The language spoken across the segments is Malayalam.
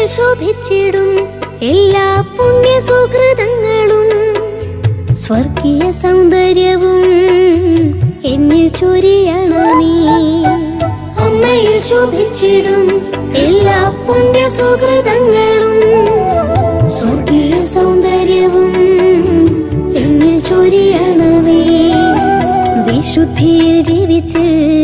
ശോഭിച്ചിടും എല്ലാ പുണ്യ സുഹൃതങ്ങളും സ്വർഗീയ സൗന്ദര്യവും എന്നിൽ ചൊരിയണമേ അമ്മയിൽ ശോഭിച്ചിടും എല്ലാ പുണ്യ സുഹൃതങ്ങളും സ്വർഗീയ സൗന്ദര്യവും എന്നിൽ ചൊരിയണമേ വിശുദ്ധിയിൽ ജീവിച്ച്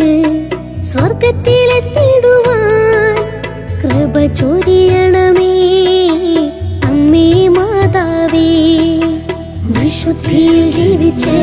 സ്വർഗത്തിലെത്തിടുവാൻ കൃപ ചൊരിയണമേ അമ്മേ മാതാവേ വിശുദ്ധിയിൽ ജീവിച്ച്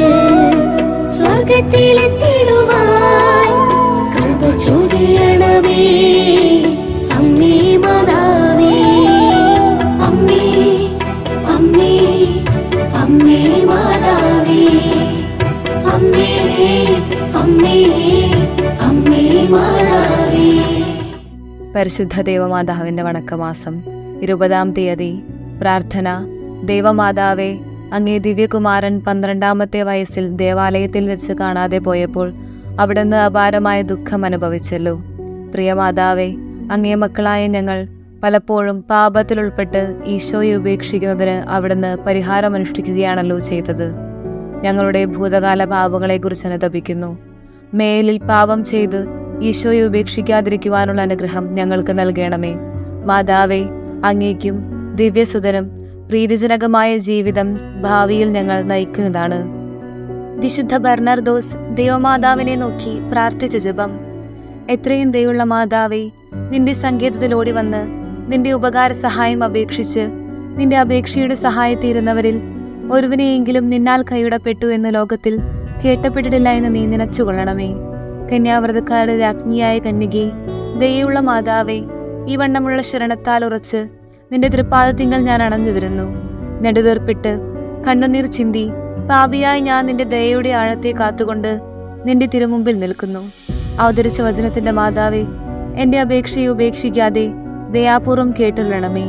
സ്വർഗത്തിലെത്തിടുവാൻ കൃപ ചൊരിയണമേ അമ്മേ മാതാവേ അമ്മേ അമ്മേ അമ്മേ മാതാവേ അമ്മേ അമ്മേ അമ്മേ മാതാവേ പരിശുദ്ധ ദേവമാതാവിന്റെ വണക്കമാസം ഇരുപതാം തീയതി പ്രാർത്ഥന ദേവമാതാവെ അങ്ങേ ദിവ്യകുമാരൻ പന്ത്രണ്ടാമത്തെ വയസ്സിൽ ദേവാലയത്തിൽ വെച്ച് കാണാതെ പോയപ്പോൾ അവിടുന്ന് അപാരമായ ദുഃഖം അനുഭവിച്ചല്ലോ പ്രിയമാതാവെ അങ്ങേ മക്കളായ ഞങ്ങൾ പലപ്പോഴും പാപത്തിൽ ഉൾപ്പെട്ട് ഈശോയെ ഉപേക്ഷിക്കുന്നതിന് അവിടുന്ന് പരിഹാരമനുഷ്ഠിക്കുകയാണല്ലോ ചെയ്തത് ഞങ്ങളുടെ ഭൂതകാല പാപങ്ങളെക്കുറിച്ച് അനുതപിക്കുന്നു മേലിൽ പാപം ചെയ്ത് ഈശോയെ ഉപേക്ഷിക്കാതിരിക്കുവാനുള്ള അനുഗ്രഹം ഞങ്ങൾക്ക് നൽകണമേ മാതാവേ അങ്ങേക്കും ദിവ്യസുതനും പ്രീതിജനകമായ ജീവിതം ഭാവിയിൽ ഞങ്ങൾ നയിക്കുന്നതാണ് വിശുദ്ധ ബർണർദോസ് ദൈവമാതാവിനെ നോക്കി പ്രാർത്ഥിച്ച ജപം എത്രയും ദയുള്ള മാതാവേ നിന്റെ സങ്കേതത്തിൽ ഓടി വന്ന് നിന്റെ ഉപകാര സഹായം അപേക്ഷിച്ച് നിന്റെ അപേക്ഷയുടെ സഹായത്തീരുന്നവരിൽ ഒരുവിനെയെങ്കിലും നിന്നാൽ കൈയിടപ്പെട്ടു എന്ന ലോകത്തിൽ കേട്ടപ്പെട്ടിട്ടില്ല എന്ന് നീ നനച്ചുകൊള്ളണമേ കന്യാവ്രതക്കാരുടെ രാജ്ഞിയായ കന്യകെ ദയുള്ള മാതാവേ ഈ വണ്ണമുള്ള ശരണത്താൽ ഉറച്ച് നിന്റെ തൃപ്പാദത്തിങ്കൽ ഞാൻ അണഞ്ഞു വരുന്നു നെടുവേർപ്പിട്ട് കണ്ണുനീർ ചിന്തി പാപിയായി ഞാൻ നിന്റെ ദയയുടെ ആഴത്തെ കാത്തുകൊണ്ട് നിന്റെ തിരുമുമ്പിൽ നിൽക്കുന്നു അവതരിച്ച വചനത്തിന്റെ മാതാവേ എന്റെ അപേക്ഷയെ ഉപേക്ഷിക്കാതെ ദയാപൂർവം കേട്ടുള്ളണമേ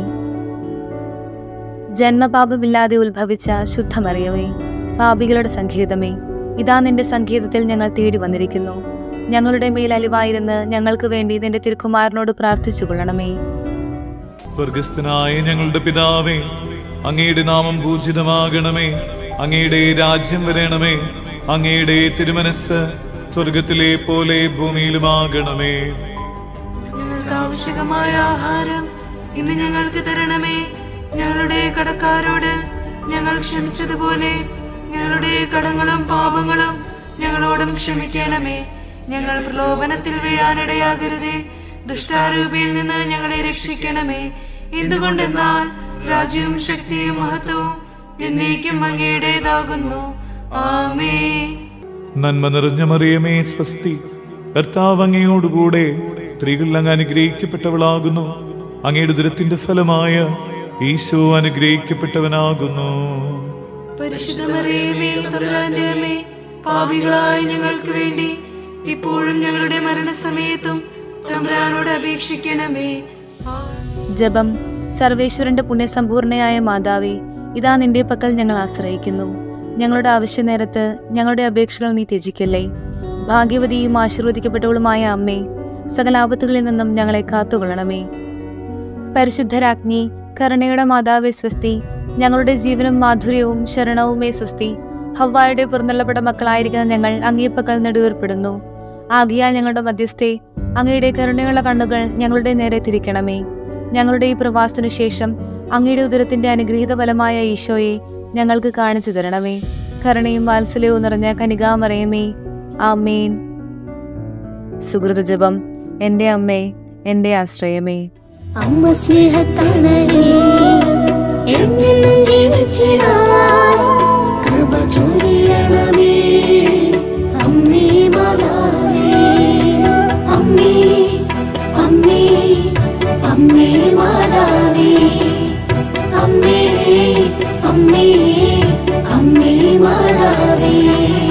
ജന്മപാപമില്ലാതെ ഉത്ഭവിച്ച ശുദ്ധമറിയമേ പാപികളുടെ സങ്കേതമേ ഇതാ നിന്റെ സങ്കേതത്തിൽ ഞങ്ങൾ തേടി വന്നിരിക്കുന്നു ഞങ്ങളുടെ മേൽ അലിവായിരുന്ന് ഞങ്ങൾക്ക് വേണ്ടി നിന്റെ തിരുക്കുമാരനോട് പ്രാർത്ഥിച്ചു കൊള്ളണമേ സ്വർഗസ്ഥനായ ഞങ്ങളുടെ പിതാവേ അങ്ങയുടെ നാമം പൂജിതമാകണമേ അങ്ങയുടെ രാജ്യം വരണമേ അങ്ങയുടെ തിരുമനസ് സ്വർഗത്തിലെ പോലെ ഭൂമിയിലുമാകണമേ ഞങ്ങൾക്ക് ആവശ്യകമായ ആഹാരം ഇന്ന് ഞങ്ങൾക്ക് തരണമേ ഞങ്ങളുടെ കടക്കാരോട് ഞങ്ങൾ ക്ഷമിച്ചതുപോലെ ഞങ്ങളുടെ കടങ്ങളും പാപങ്ങളും ഞങ്ങളോടും ക്ഷമിക്കണമേ ഞങ്ങൾ പ്രലോഭനത്തിൽ വീഴാനിടയാകരുതേ ദുഷ്ടാരൂപിയിൽ നിന്ന് ഞങ്ങളെ രക്ഷിക്കണമേ എന്തുകൊണ്ടെന്നാൽ രാജ്യവും ശക്തിയും മഹത്വവും എന്നേക്കും അങ്ങയുടേതാകുന്നു ആമേ നന്മ നിറഞ്ഞ മറിയമേ സ്വസ്തി കർത്താവ് അങ്ങയോടുകൂടെ സ്ത്രീകൾ അങ്ങ് അനുഗ്രഹിക്കപ്പെട്ടവളാകുന്നു അങ്ങയുടെ ദുരത്തിന്റെ ഫലമായ ഈശോ അനുഗ്രഹിക്കപ്പെട്ടവനാകുന്നു പരിശുദ്ധമറിയമേ തമ്പുരാന്റെ അമ്മേ പാപികളായ ഞങ്ങൾക്ക് വേണ്ടി ഇപ്പോഴും ഞങ്ങളുടെ മരണസമയത്തും തമ്പുരാനോട് അപേക്ഷിക്കണമേ ജപം സർവേശ്വരന്റെ പുണ്യസമ്പൂർണയായ മാതാവേ ഇതാ നിന്റെ പക്കൽ ഞങ്ങൾ ആശ്രയിക്കുന്നു ഞങ്ങളുടെ ആവശ്യനേരത്ത് ഞങ്ങളുടെ അപേക്ഷകൾ നീ ത്യജിക്കല്ലേ ഭാഗ്യവതിയും ആശീർവദിക്കപ്പെട്ടവളുമായ അമ്മേ സകല ആപത്തുകളിൽ നിന്നും ഞങ്ങളെ കാത്തുകൊള്ളണമേ പരിശുദ്ധരാജ്ഞി കരുണയുടെ മാതാവേ സ്വസ്തി ഞങ്ങളുടെ ജീവനും മാധുര്യവും ശരണവുമേ സ്വസ്തി ഹവ്വായുടെ പുറന്തള്ളപ്പെട്ട മക്കളായിരിക്കുന്ന ഞങ്ങൾ അങ്ങേപ്പക്കൽ നെടുവേർപ്പെടുന്നു ആകിയാൽ ഞങ്ങളുടെ മധ്യസ്ഥെ അങ്ങയുടെ കരുണയുള്ള കണ്ണുകൾ ഞങ്ങളുടെ നേരെ തിരിക്കണമേ ഞങ്ങളുടെ ഈ പ്രവാസത്തിനു ശേഷം അങ്ങയുടെ ഉദരത്തിന്റെ അനുഗ്രഹീത ഫലമായ ഈശോയെ ഞങ്ങൾക്ക് കാണിച്ചു തരണമേ കരുണയും വാത്സല്യവും നിറഞ്ഞ കനികാമറയമേ ആമേൻ സുഹൃത ജപം എന്റെ അമ്മേ എന്റെ ആശ്രയമേ അമ്മ സ്നേഹത്തണലിൽ എന്നെന്നും ജീവിച്ചിടാൻ കൃപ ചൊരിയണമേ അമ്മേ മാതാവേ അമ്മേ അമ്മേ അമ്മേ മാതാവേ അമ്മേ അമ്മേ അമ്മേ മാതാവേ